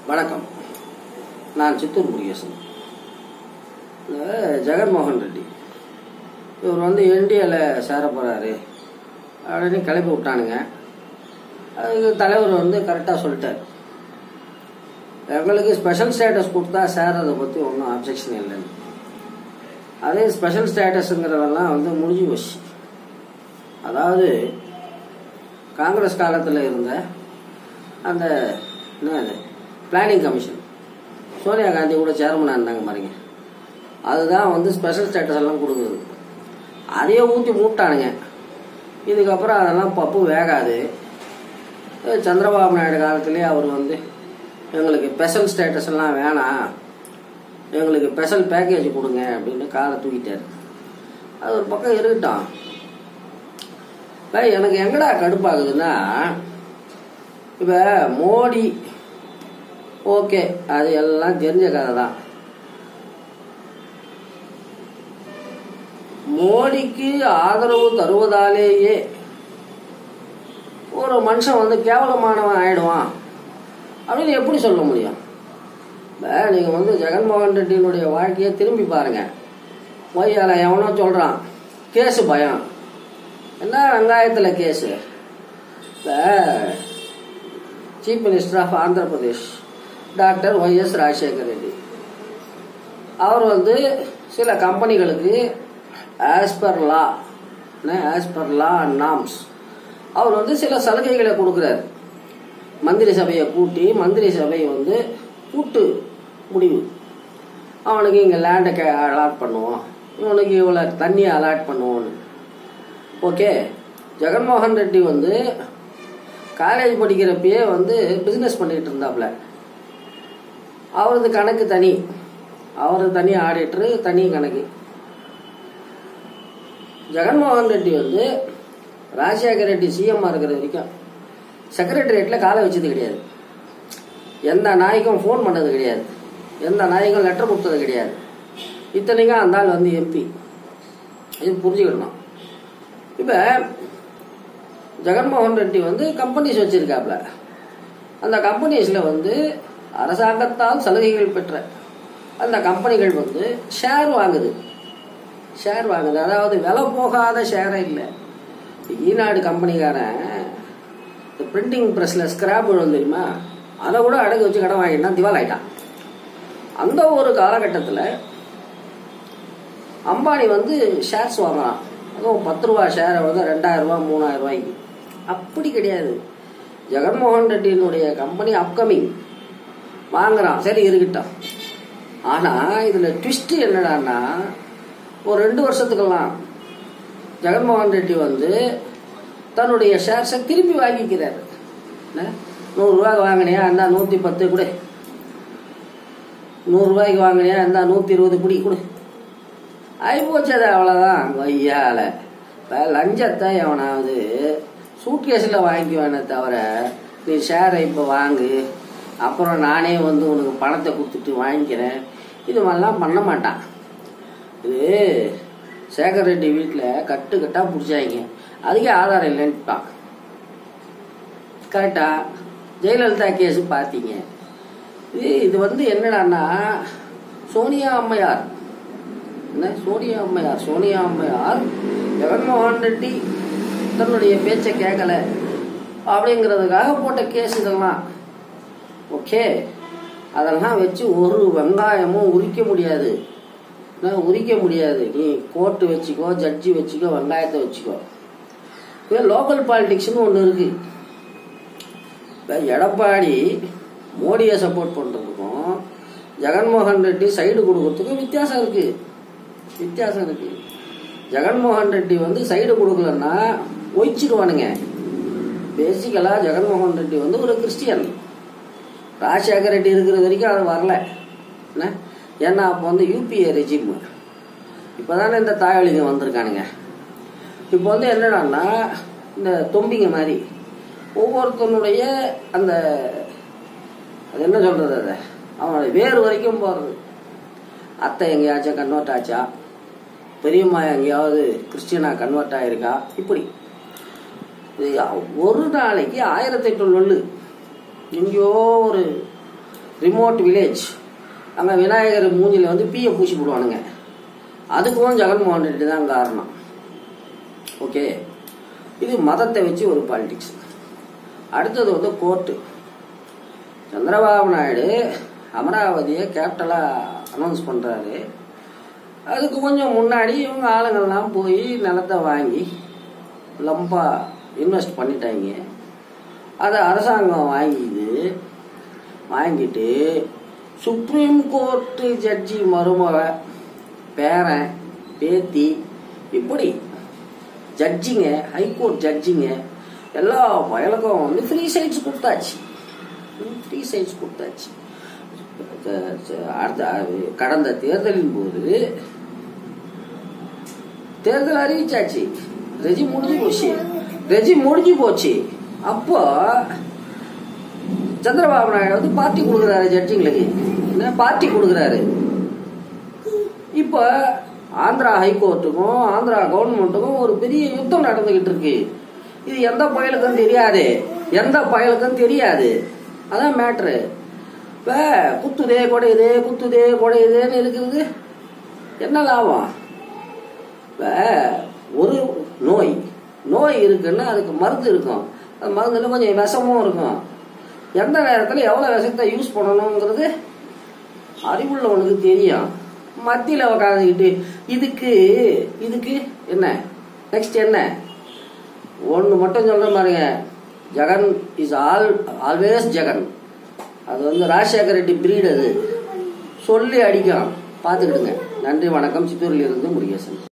வணக்கம் நான் சித்தூர் முருகேசன் இந்த ஜெகன்மோகன் ரெட்டி இவர் வந்து என்டிஏல சேர போகிறாரு அப்படின்னு கிளப்பி விட்டானுங்க அதுக்கு தலைவர் வந்து கரெக்டாக சொல்லிட்டார் எங்களுக்கு ஸ்பெஷல் ஸ்டேட்டஸ் கொடுத்தா சேர்றதை பற்றி ஒன்றும் அப்ஜெக்ஷன் இல்லைன்னு அதே ஸ்பெஷல் ஸ்டேட்டஸுங்கிறதெல்லாம் வந்து முடிஞ்சு போச்சு அதாவது காங்கிரஸ் காலத்தில் இருந்த அந்த என்ன அது பிளானிங் கமிஷன் சோனியா காந்தி கூட சேர்மனாக இருந்தாங்க பாருங்க அதுதான் வந்து ஸ்பெஷல் ஸ்டேட்டஸ் எல்லாம் கொடுக்குது அதையே ஊற்றி மூட்டானுங்க இதுக்கப்புறம் அதெல்லாம் பப்பு வேகாது அஹ் சந்திரபாபு நாயுடு காலத்திலேயே அவர் வந்து எங்களுக்கு ஸ்பெஷல் ஸ்டேட்டஸ் எல்லாம் வேணாம் எங்களுக்கு ஸ்பெஷல் பேக்கேஜ் கொடுங்க அப்படின்னு காலை தூக்கிட்டார் அது ஒரு பக்கம் இருக்கட்டும் இப்ப எனக்கு எங்கடா கடுப்பாகுதுன்னா இப்போ மோடி ஓகே அது எல்லாம் தெரிஞ்ச கதை தான் மோடிக்கு ஆதரவு தருவதாலேயே ஒரு மனுஷன் வந்து கேவலமானவன் ஆயிடுவான் அப்படின்னு எப்படி சொல்ல முடியும் இப்போ நீங்கள் வந்து ஜெகன்மோகன் ரெட்டியினுடைய வாழ்க்கையை திரும்பி பாருங்க மொய்யால எவனோ சொல்கிறான் கேஸு பயம் என்ன வெங்காயத்தில் கேஸு இப்போ chief minister of Andhra Pradesh doctor YS Rajasekhar Reddy அவர் வந்து சில கம்பெனிகளுக்கு as per law as per law and norms அவர் வந்து சில சலுகைகளை கொடுக்குறாரு மந்திரி சபையை கூட்டி மந்திரி சபை வந்து கூட்டு முடிவு அவனுக்கு இங்கே லேண்டை கே அலாட் பண்ணுவோம் இவனுக்கு இவ்வளோ தண்ணியை அலாட் பண்ணுவோன்னு ஓகே ஜெகன்மோகன் ரெட்டி வந்து காலேஜ் படிக்கிறப்பயே வந்து பிஸ்னஸ் பண்ணிட்டு இருந்தாப்புல அவரது கணக்கு தனி அவரது தனி ஆடிட்டரு தனி கணக்கு ஜெகன்மோகன் ரெட்டி வந்து ராஜசேகர் ரெட்டி சிஎம்மா இருக்கிற வரைக்கும் செக்ரட்டரியேட்டில் காலை வச்சது கிடையாது எந்த நாய்க்கும் ஃபோன் பண்ணது கிடையாது எந்த நாய்க்கும் லெட்டர் கொடுத்தது கிடையாது இத்தனைக்கும் அந்த ஆள் வந்து எம்பி இது புரிஞ்சுக்கிடணும் இப்போ ஜெகன்மோகன் ரெட்டி வந்து கம்பெனிஸ் வச்சிருக்காப்ல அந்த கம்பெனிஸில் வந்து அரசாங்கத்தால் சலுகைகள் பெற்ற அந்த கம்பெனிகள் வந்து ஷேர் வாங்குது ஷேர் வாங்குது அதாவது விலை போகாத ஷேரே இல்லை ஈநாடு கம்பெனிக்காரன் இந்த பிரிண்டிங் ப்ரெஸ்ஸில் ஸ்கிராப் விழும் தெரியுமா அதை கூட அடகு வச்சு கடன் வாங்கிட்டான் திவால் ஆயிட்டான் அந்த ஒரு காலகட்டத்தில் அம்பானி வந்து ஷேர்ஸ் வாங்கலாம் அதுவும் பத்து ரூபா ஷேரை வந்து ரெண்டாயிரம் ரூபா மூணாயிரம் ரூபாய்க்கு அப்படி கிடையாது ஜெகன்மோகன் ரெட்டியினுடைய கம்பெனி அப்கமிங் வாங்குறான் சரி இருக்கட்டும் ஆனால் இதில் ட்விஸ்ட் என்னடான்னா ஒரு ரெண்டு வருஷத்துக்கெல்லாம் ஜெகன்மோகன் ரெட்டி வந்து தன்னுடைய ஷேர்ஸை திருப்பி வாங்கிக்கிறார் என்ன நூறுரூவாய்க்கு வாங்கினியா இருந்தா நூற்றி பத்து கொடு நூறுரூவாய்க்கு வாங்கினியா இருந்தா நூற்றி இருபது குடி கொடு ஆகிப்போச்சு அது அவ்வளோதான் ஐயால இப்போ லஞ்சத்தை எவனாவது சூட்கேஸில் வாங்கிக்குவானே தவிர நீ ஷேரை இப்போ வாங்கு அப்புறம் நானே வந்து உனக்கு பணத்தை கொடுத்துட்டு வாங்கிக்கிறேன் இது மாதிரிலாம் பண்ண மாட்டான் இது சேகர் ரெட்டி வீட்டில் கட்டு கட்டாக பிடிச்சாங்க அதுக்கே ஆதாரம் இல்லைன்ட்டான் கரெக்டா ஜெயலலிதா கேஸு பார்த்தீங்க இது இது வந்து என்னடான்னா சோனியா அம்மையார் என்ன சோனியா அம்மையார் சோனியா அம்மையார் ஜெகன்மோகன் ரெட்டி தன்னுடைய பேச்சை கேட்கல அப்படிங்கிறதுக்காக போட்ட கேஸ் இதெல்லாம் ஓகே அதெல்லாம் வச்சு ஒரு வெங்காயமும் உரிக்க முடியாது என்ன, உரிக்க முடியாது நீ கோர்ட்டு வச்சுக்கோ ஜட்ஜி வச்சுக்கோ வெங்காயத்தை வச்சுக்கோ இப்போ லோக்கல் பாலிடிக்ஸ்னு ஒன்று இருக்கு இப்போ எடப்பாடி மோடியை சப்போர்ட் பண்ணுறதுக்கும் ஜெகன்மோகன் ரெட்டி சைடு கொடுக்கறதுக்கும் வித்தியாசம் இருக்கு வித்தியாசம் இருக்கு ஜெகன்மோகன் ரெட்டி வந்து சைடு கொடுக்கலன்னா ஒழிச்சிடுவானுங்க பேசிக்கலாக ஜெகன்மோகன் ரெட்டி வந்து ஒரு கிறிஸ்டியன் ராஜசேகர் ரெட்டி இருக்கிற வரைக்கும் அது வரல என்ன ஏன்னா அப்போ வந்து யூபிஏ ரெஜிம் இப்போ தானே இந்த தாயொலிங்க வந்திருக்கானுங்க இப்போ வந்து என்னடான்னா இந்த தொம்பிங்க மாதிரி ஒவ்வொருத்தனுடைய அந்த அது என்ன சொல்றது அதை அவனுடைய வேறு வரைக்கும் போகிறது அத்தை எங்கேயாச்சும் கன்வெர்ட் ஆச்சா பெரியம்மா எங்கேயாவது கிறிஸ்டியனா கன்வெர்ட் ஆயிருக்கா இப்படி இது ஒரு நாளைக்கு ஆயிரத்தி எட்டு லொல்லு எங்கேயோ ஒரு ரிமோட் வில்லேஜ் அங்கே விநாயகர் மூஞ்சில வந்து பீயை பூசி போடுவானுங்க அதுக்கும் ஜெகன்மோகன் ரெட்டி தான் காரணம் ஓகே இது மதத்தை வச்சு ஒரு பாலிடிக்ஸ் அடுத்தது வந்து கோர்ட்டு சந்திரபாபு நாயுடு அமராவதியை கேபிட்டலாக அனௌன்ஸ் பண்ணுறாரு அதுக்கு கொஞ்சம் முன்னாடி இவங்க ஆளுங்கள்லாம் போய் நிலத்தை வாங்கி லம்பா இன்வெஸ்ட் பண்ணிட்டாங்க அதை அரசாங்கம் வாங்கிது வாங்கிட்டு சுப்ரீம் கோர்ட்டு ஜட்ஜி மருமக பேரன் பேத்தி இப்படி ஜட்ஜிங்க ஹைகோர்ட் ஜட்ஜிங்க எல்லா வயலுக்கும் வந்து ஃப்ரீ சைட்ஸ் கொடுத்தாச்சு ஃப்ரீ சைட்ஸ் கொடுத்தாச்சு த- த- அடுத்த கடந்த தேர்தலின் போது தேர்தல் அறிவிச்சாச்சு ரெஜி முடிஞ்சு போச்சு ரெஜி முடிஞ்சு போச்சு அப்போ சந்திரபாபு நாயுடு வந்து பார்ட்டி கொடுக்குறாரு ஜட்ஜிங்களுக்கு என்ன பார்ட்டி கொடுக்குறாரு இப்போ ஆந்திரா ஹைகோர்ட்டுக்கும் ஆந்திரா கவர்மெண்ட்டுக்கும் ஒரு பெரிய யுத்தம் நடந்துகிட்டு இருக்கு இது எந்த பயலுக்கும் தெரியாது எந்த பயலுக்கும் தெரியாது அதான் மேட்ரு இப்போ குத்துதே குடையுதே குத்துதே குடையுதேன்னு இருக்கிறது என்ன லாபம் இப்போ ஒரு நோய் நோய் இருக்குன்னா அதுக்கு மருந்து இருக்கும் அந்த மருந்துல கொஞ்சம் விஷமும் இருக்கும் எந்த நேரத்தில் எவ்வளோ விஷத்தை யூஸ் பண்ணணுங்கிறது அறிவுள்ளவனுக்கு தெரியும் மத்தியில் உக்காந்துக்கிட்டு இதுக்கு இதுக்கு என்ன நெக்ஸ்ட் என்ன ஒன்று மட்டும் சொல்ற பாருங்க Jagan is all always Jagan அது வந்து ராஜசேகர ரெட்டி பிரீடு அது சொல்லி அடிக்கும் பார்த்துக்கிடுங்க நன்றி வணக்கம் சித்தூரில் இருந்து முருகேசன்